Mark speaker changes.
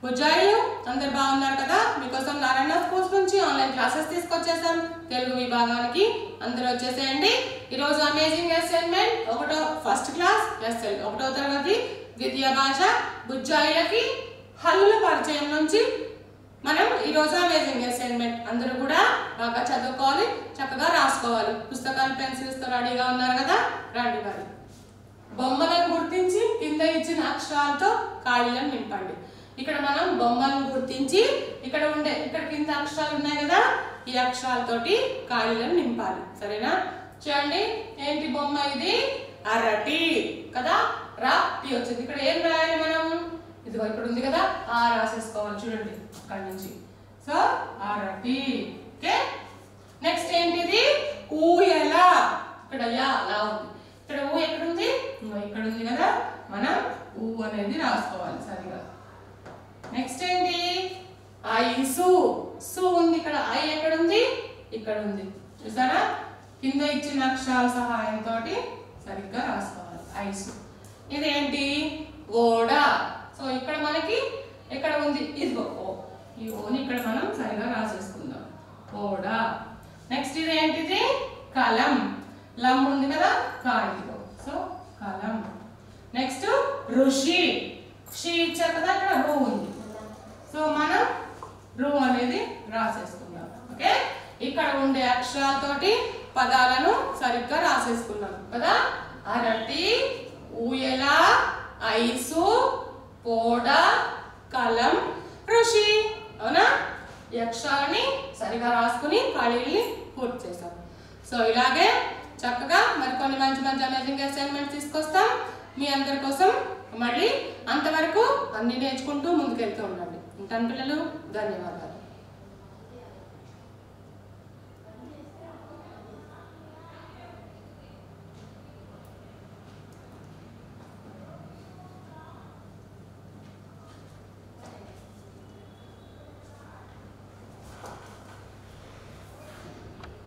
Speaker 1: ఉజ్జాయిలు అందరు బాగున్నారు కదా మీకోసం నారాయణ స్కూల్స్ నుంచి ఆన్లైన్ క్లాసెస్ తీసుకొచ్చేసాం తెలుగు విభాగానికి అందరూ వచ్చేసేయండి ఈరోజు అమేజింగ్ అసైన్మెంట్ ఒకటో ఫస్ట్ క్లాస్ ఎస్ఎల్ ఒకటో తరగతి ద్వితీయ భాష బుజ్జాయిలకి హల్లుల పరిచయం నుంచి మనం ఈరోజు అమేజింగ్ అసైన్మెంట్ అందరూ కూడా బాగా చదువుకోవాలి చక్కగా రాసుకోవాలి పుస్తకాలు పెన్సిల్స్తో రెడీగా ఉన్నారు కదా రండి మరి బొమ్మలను గుర్తించి కింద ఇచ్చిన అక్షరాలతో ఖాళీలను నింపండి ఇక్కడ మనం బొమ్మలను గుర్తించి ఇక్కడ ఉండే ఇక్కడ కింద అక్షరాలు ఉన్నాయి కదా ఈ అక్షరాలతోటి ఖాళీలను నింపాలి సరేనా చూడండి ఏంటి బొమ్మ ఇది అరటి కదా రా టీ వచ్చింది ఇక్కడ ఏం రాయాలి మనం ఇదిగో ఇక్కడ ఉంది కదా ఆ రాసేసుకోవాలి చూడండి అక్కడ నుంచి సో అరటి ఓకే నెక్స్ట్ ఏంటిది ఊయల ఇక్కడ యా అలా ఉంది ఇక్కడ ఊ ఎక్కడ ఉంది ఇదిగో ఇక్కడ ఉంది కదా మనం ఊ అనేది రాసుకోవాలి సరిగా నెక్స్ట్ ఏంటి ఐసు సు ఉంది ఇక్కడ ఐ ఎక్కడ ఉంది ఇక్కడ ఉంది చూసారా కింద ఇచ్చిన అక్షరాల సహాయంతో సరిగ్గా రాసుకోవాలి ఐసు ఇదేంటి ఓడ సో ఇక్కడ మనకి ఎక్కడ ఉంది ఇదిగో ఓ ఈ ఓని ఇక్కడ మనం సరిగా రాసేసుకుందాం ఓడ నెక్స్ట్ ఇది ఏంటిది కలం లం ఉంది కదా కాళిలో సో కలం నెక్స్ట్ ఋషి షి ఇచ్చారు కదా ఇక్కడ రూ ఉంది సో మనం రూ అనేది రాసేసుకుందాం ఓకే ఇక్కడ ఉండే అక్షరాలతోటి పదాలను సరిగ్గా రాసేసుకున్నాం కదా అరటి ఊయల ఐసు పోడ కలం ఋషి అవునా ఈ అక్షరాలని సరిగా రాసుకుని ఖాళీల్ని పూర్తి చేసాం సో ఇలాగే చక్కగా మరికొన్ని మంచి మంచి అమేజింగ్ అసైన్మెంట్స్ తీసుకొస్తాం మీ అందరి కోసం మళ్ళీ అంతవరకు అన్ని నేర్చుకుంటూ ముందుకెళ్తూ ఉండండి ఉంటాను పిల్లలు ధన్యవాదాలు